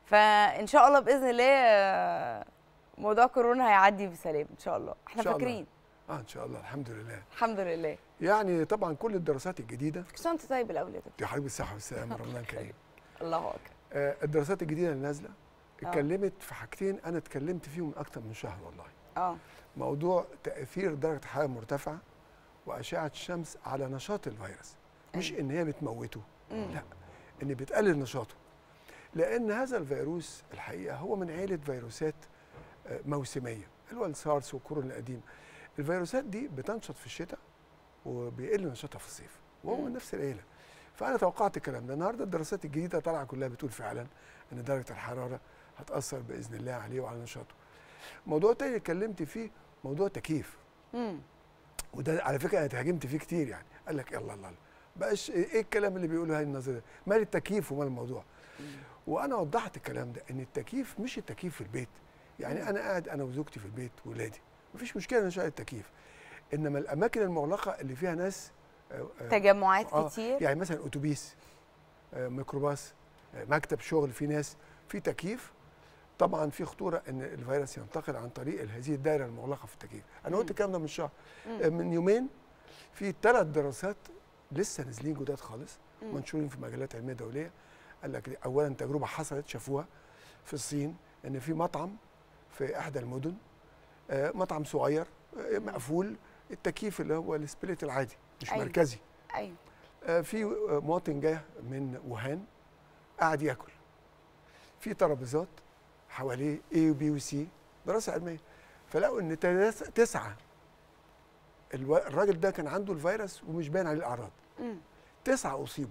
فان شاء الله باذن الله آه، موضوع كورونا هيعدي بسلام ان شاء الله احنا إن شاء الله. فاكرين اه ان شاء الله الحمد لله الحمد لله يعني طبعا كل الدراسات الجديده كل سنه وانت طيب الاول يا دكتور يا حبيبي الصحه والسلامه رمضان كريم الله اكبر آه الدراسات الجديده اللي نازله آه. اتكلمت في حاجتين انا اتكلمت فيهم من اكتر من شهر والله اه موضوع تاثير درجه حراره مرتفعه واشعه الشمس على نشاط الفيروس مش ان هي بتموته مم. لا ان بتقلل نشاطه لان هذا الفيروس الحقيقه هو من عيله فيروسات آه، موسميه اللي هو السارس والكورونا القديم الفيروسات دي بتنشط في الشتاء وبيقل نشاطها في الصيف وهو من نفس العيله فانا توقعت الكلام ده النهارده الدراسات الجديده طالعه كلها بتقول فعلا ان درجه الحراره هتاثر باذن الله عليه وعلى نشاطه موضوع تاني اتكلمت فيه موضوع تكييف امم وده على فكره انا اتهاجمت فيه كتير يعني قال لك يلا الله بقاش ايه الكلام اللي بيقوله هاي النظريه مال التكييف ومال الموضوع وانا وضحت الكلام ده ان التكييف مش التكييف في البيت يعني انا قاعد انا وزوجتي في البيت واولادي مفيش مشكله ان نشغل التكييف انما الاماكن المغلقه اللي فيها ناس آه، آه، تجمعات آه، كتير يعني مثلا اتوبيس آه، ميكروباص آه، مكتب شغل في ناس في تكييف طبعا في خطوره ان الفيروس ينتقل عن طريق هذه الدائره المغلقه في التكييف انا قلت مم. الكلام ده من شهر مم. آه، من يومين في ثلاث دراسات لسه نازلين جداد خالص مم. منشورين في مجلات علميه دوليه قال لك اولا تجربه حصلت شافوها في الصين ان في مطعم في احدى المدن آه، مطعم صغير آه، مقفول التكييف اللي هو السبليت العادي مش أيوة. مركزي ايوه آه، في آه، مواطن جاي من ووهان قاعد ياكل في ترابيزات حواليه A وبي وسي دراسه علميه فلقوا ان تلاس- تسعه الو- الراجل ده كان عنده الفيروس ومش باين عليه الاعراض مم. تسعه اصيبوا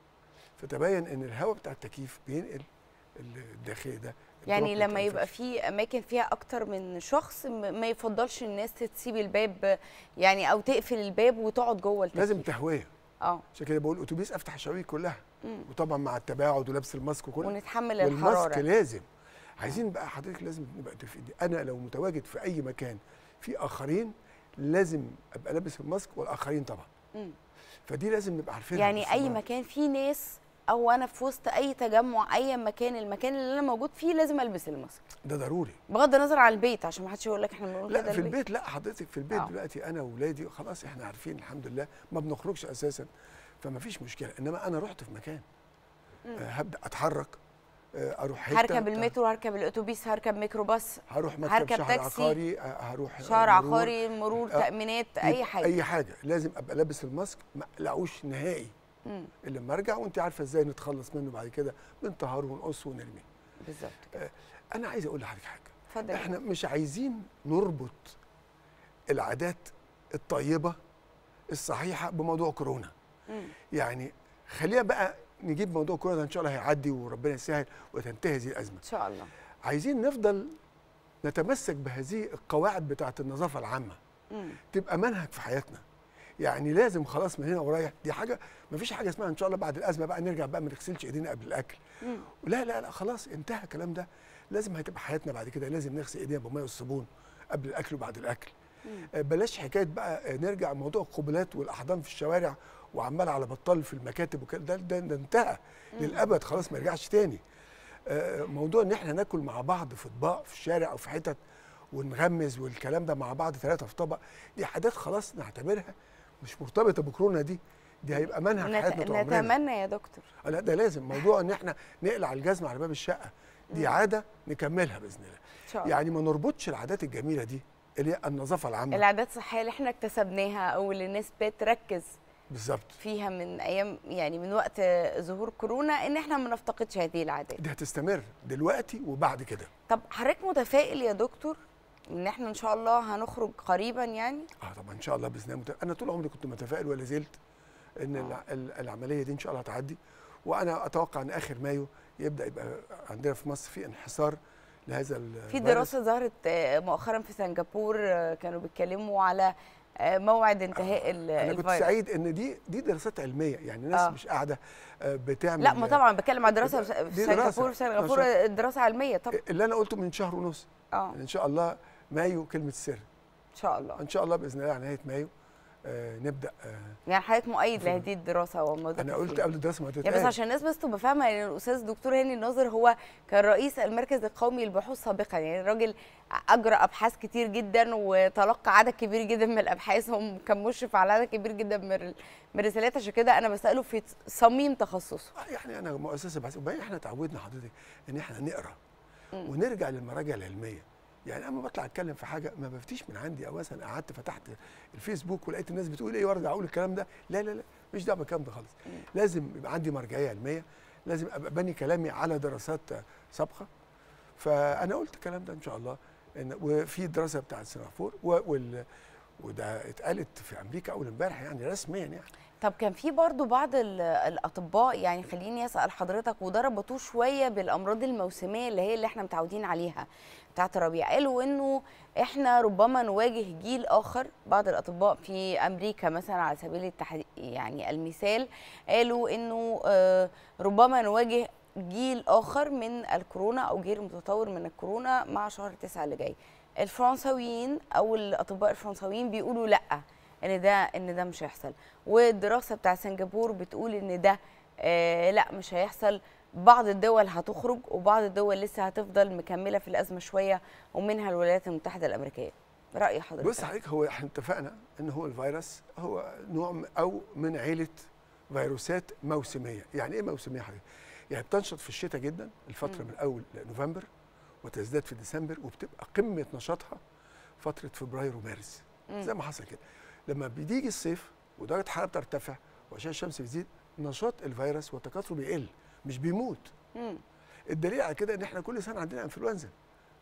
فتبين ان الهواء بتاع التكييف بينقل الداخلي ده يعني الدروبلت لما يبقى infection. في اماكن فيها اكتر من شخص م- ما يفضلش الناس تسيب الباب يعني او تقفل الباب وتقعد جوه التكييف لازم تهويه اه عشان كده بقول اتوبيس افتح الشبابيك كلها مم. وطبعا مع التباعد ولبس الماسك وكل ونتحمل والماسك الحراره لازم عايزين بقى حضرتك لازم نبقى متفقين انا لو متواجد في اي مكان في اخرين لازم ابقى لابس الماسك والاخرين طبعا مم. فدي لازم نبقى عارفينها يعني اي باستمرار. مكان فيه ناس او انا في وسط اي تجمع اي مكان المكان اللي انا موجود فيه لازم البس الماسك ده ضروري بغض النظر عن البيت عشان ما حدش يقول لك احنا بنقول لا كده في البيت لا حضرتك في البيت آه. دلوقتي انا واولادي خلاص احنا عارفين الحمد لله ما بنخرجش اساسا فما فيش مشكله انما انا رحت في مكان آه هبدا اتحرك آه اروح حته هركب بتاع- المترو هركب الاتوبيس هركب ميكروباص هروح مكتب هركب شهر تاكسي، عقاري آه، هروح شهر مرور. عقاري مرور آه، تامينات اي يبقى حاجه اي حاجه لازم ابقى لابس الماسك ما اقلعوش نهائي مم. الا لما ارجع وانت عارفه ازاي نتخلص منه بعد كده بنطهره ونقصه ونرميه بالظبط كده انا عايز اقول لحضرتك حاجه اتفضل احنا مش عايزين نربط العادات الطيبه الصحيحه بموضوع كورونا مم. يعني خلينا بقى نجيب موضوع كورونا ده ان شاء الله هيعدي وربنا يسهل وتنتهي هذه الازمه ان شاء الله عايزين نفضل نتمسك بهذه القواعد بتاعه النظافه العامه مم. تبقى منهج في حياتنا يعني لازم خلاص من هنا ورايح دي حاجه ما فيش حاجه اسمها ان شاء الله بعد الازمه بقى نرجع بقى ما نغسلش ايدينا قبل الاكل مم. لا لا لا خلاص انتهى الكلام ده لازم هتبقى حياتنا بعد كده لازم نغسل ايدينا بالميه والصابون قبل الاكل وبعد الاكل آه، بلاش حكايه بقى آه، نرجع موضوع القبلات والاحضان في الشوارع وعمال على بطال في المكاتب وكده ده, ده, ده انتهى للابد خلاص ما يرجعش تاني آه، موضوع ان احنا ناكل مع بعض في اطباق في الشارع او في حتت ونغمز والكلام ده مع بعض ثلاثه في طبق دي عادات خلاص نعتبرها مش مرتبطه بكورونا دي دي هيبقى منهج حياتنا نت... طول عمرنا نتمنى يا دكتور آه، لا ده لازم موضوع ان احنا نقلع الجزمه على باب الشقه دي عاده نكملها باذن الله ان شاء الله يعني ما نربطش العادات الجميله دي اللي هي النظافه العامه العادات الصحيه اللي احنا اكتسبناها او اللي الناس بتركز بالظبط فيها من ايام يعني من وقت ظهور كورونا ان احنا ما نفتقدش هذه العادات دي هتستمر دلوقتي وبعد كده طب حضرتك متفائل يا دكتور ان احنا ان شاء الله هنخرج قريبا يعني اه طبعا ان شاء الله باذن الله مت... انا طول عمري كنت متفائل ولا زلت ان الع- ال- العمليه دي ان شاء الله هتعدي وانا اتوقع ان اخر مايو يبدا يبقى عندنا في مصر في انحسار لهذا ال- في الفيروس. دراسه ظهرت آه، مؤخرا في سنغافور آه، كانوا بيتكلموا على آه، موعد انتهاء ال- انا كنت الفيروس سعيد ان دي دي دراسات علميه يعني ناس آه. مش قاعده آه، بتعمل لا ما طبعا بتكلم على دراسه في دي سنغافور دراسة. في سنغافور دراسة. دراسه علميه طبعا اللي انا قلته من شهر ونص اه ان شاء الله مايو كلمه السر ان شاء الله ان شاء الله باذن الله على نهايه مايو آه نبدا آه يعني حضرتك مؤيد مفهوم. لهذه الدراسه وموضوع انا قلت قبل الدراسه ما يعني بس تتقال عشان الناس بس تبقى فاهمه يعني الاستاذ الدكتور هاني الناظر هو كان رئيس المركز القومي للبحوث سابقا يعني الراجل اجرى ابحاث كتير جدا وتلقى عدد كبير جدا من الابحاث وكان مشرف على عدد كبير جدا من ال- من الرسالات عشان كده انا بساله في صميم تخصصه آه، يعني انا مؤسسه بحث وبعدين احنا اتعودنا حضرتك ان احنا نقرا ونرجع للمراجع العلميه يعني اما بطلع اتكلم في حاجه ما بفتيش من عندي او مثلا قعدت فتحت الفيسبوك ولقيت الناس بتقول ايه وارجع اقول الكلام ده لا لا لا مش دعوه بالكلام ده خالص لازم يبقى عندي مرجعيه علميه لازم ابقى بني كلامي على دراسات سابقه فانا قلت الكلام ده ان شاء الله إن وفي دراسه بتاعت سنغافور و- وال وده اتقالت في امريكا اول امبارح يعني رسميا يعني طب كان في برضو بعض ال- الاطباء يعني خليني اسال حضرتك وده ربطوه شويه بالامراض الموسميه اللي هي اللي احنا متعودين عليها بتاعه الربيع قالوا انه احنا ربما نواجه جيل اخر بعض الاطباء في امريكا مثلا على سبيل التحديد يعني المثال قالوا انه آه، ربما نواجه جيل اخر من الكورونا او جيل متطور من الكورونا مع شهر تسعة اللي جاي الفرنساويين او الاطباء الفرنساويين بيقولوا لا ان ده ان ده مش هيحصل والدراسه بتاع سنغافور بتقول ان ده آه لا مش هيحصل بعض الدول هتخرج وبعض الدول لسه هتفضل مكمله في الازمه شويه ومنها الولايات المتحده الامريكيه راي حضرتك بص حضرتك هو احنا اتفقنا ان هو الفيروس هو نوع م- او من عيله فيروسات موسميه يعني ايه موسميه حضرتك يعني بتنشط في الشتاء جدا الفتره من اول نوفمبر وتزداد في ديسمبر وبتبقى قمه نشاطها فتره فبراير ومارس زي ما حصل كده لما بيجي الصيف ودرجه الحراره بترتفع وعشان الشمس بتزيد نشاط الفيروس وتكاثره بيقل مش بيموت مم. الدليل على كده ان احنا كل سنه عندنا انفلونزا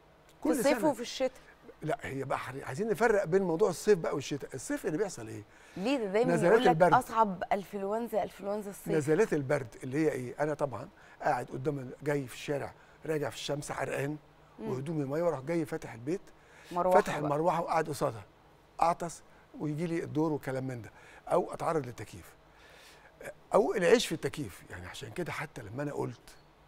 في الصيف وفي الشتاء لا هي بقى حر- عايزين نفرق بين موضوع الصيف بقى والشتاء الصيف اللي بيحصل ايه ليه ده دايما نزلات يقول لك البرد. اصعب انفلونزا انفلونزا الصيف نزلات البرد اللي هي ايه انا طبعا قاعد قدام ال- جاي في الشارع راجع في الشمس عرقان وهدومي ميه واروح جاي فاتح البيت مروحه فاتح بقى. المروحه وقاعد قصادها اعطس ويجي لي الدور وكلام من ده او اتعرض للتكييف او العيش في التكييف يعني عشان كده حتى لما انا قلت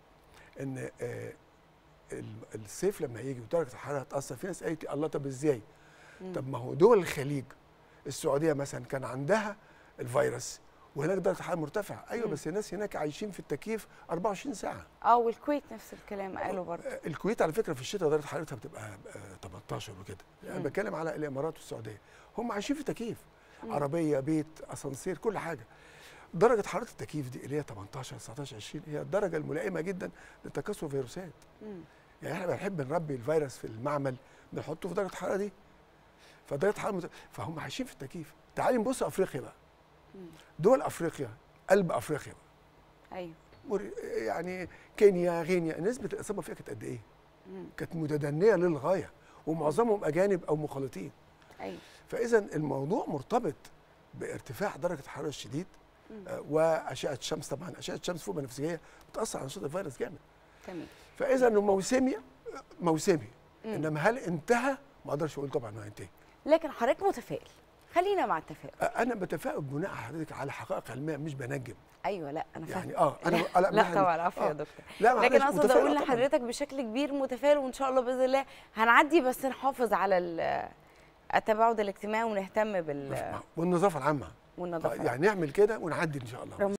ان آه، ال- الصيف لما يجي ودرجه الحراره هتاثر في ناس قالت لي الله طب ازاي طب ما هو دول الخليج السعوديه مثلا كان عندها الفيروس وهناك درجه الحراره مرتفعه ايوه مم. بس الناس هناك عايشين في التكييف 24 ساعه اه والكويت نفس الكلام قالوا برضه آه، الكويت على فكره في الشتاء درجه حرارتها بتبقى آه، 18 وكده يعني مم. بتكلم على الامارات والسعوديه هم عايشين في تكييف مم. عربيه بيت اسانسير كل حاجه درجه حراره التكييف دي اللي هي 18 19 20 هي الدرجه الملائمه جدا لتكاثر الفيروسات مم. يعني احنا بنحب نربي الفيروس في المعمل بنحطه في درجه الحراره دي فدرجه الحراره مت... فهم عايشين في التكييف تعالي نبص افريقيا بقى مم. دول افريقيا قلب افريقيا بقى. ايوه مر- يعني كينيا غينيا نسبه الاصابه فيها كانت قد ايه؟ مم. كانت متدنيه للغايه ومعظمهم اجانب او مخالطين ايوه فاذا الموضوع مرتبط بارتفاع درجه الحراره الشديد مم. آه، واشعه الشمس طبعا اشعه الشمس فوق بنفسجيه بتاثر على نشاط الفيروس جامد تمام فاذا انه موسمي موسمي مم. انما هل انتهى ما اقدرش اقول طبعا انه هينتهي لكن حضرتك متفائل خلينا مع التفاؤل آه، انا بتفائل بناء حضرتك على حقائق علميه مش بنجم ايوه لا انا فاهمه يعني اه انا لا, لا, لا طبعا عفوا يا آه. دكتور لا معلش، لكن اقصد متفائل اقول طبعاً. لحضرتك بشكل كبير متفائل وان شاء الله باذن الله هنعدي بس نحافظ على ال- التباعد الاجتماعي ونهتم بال والنظافه العامه والنظافه آه، يعني نعمل كده ونعدي ان شاء الله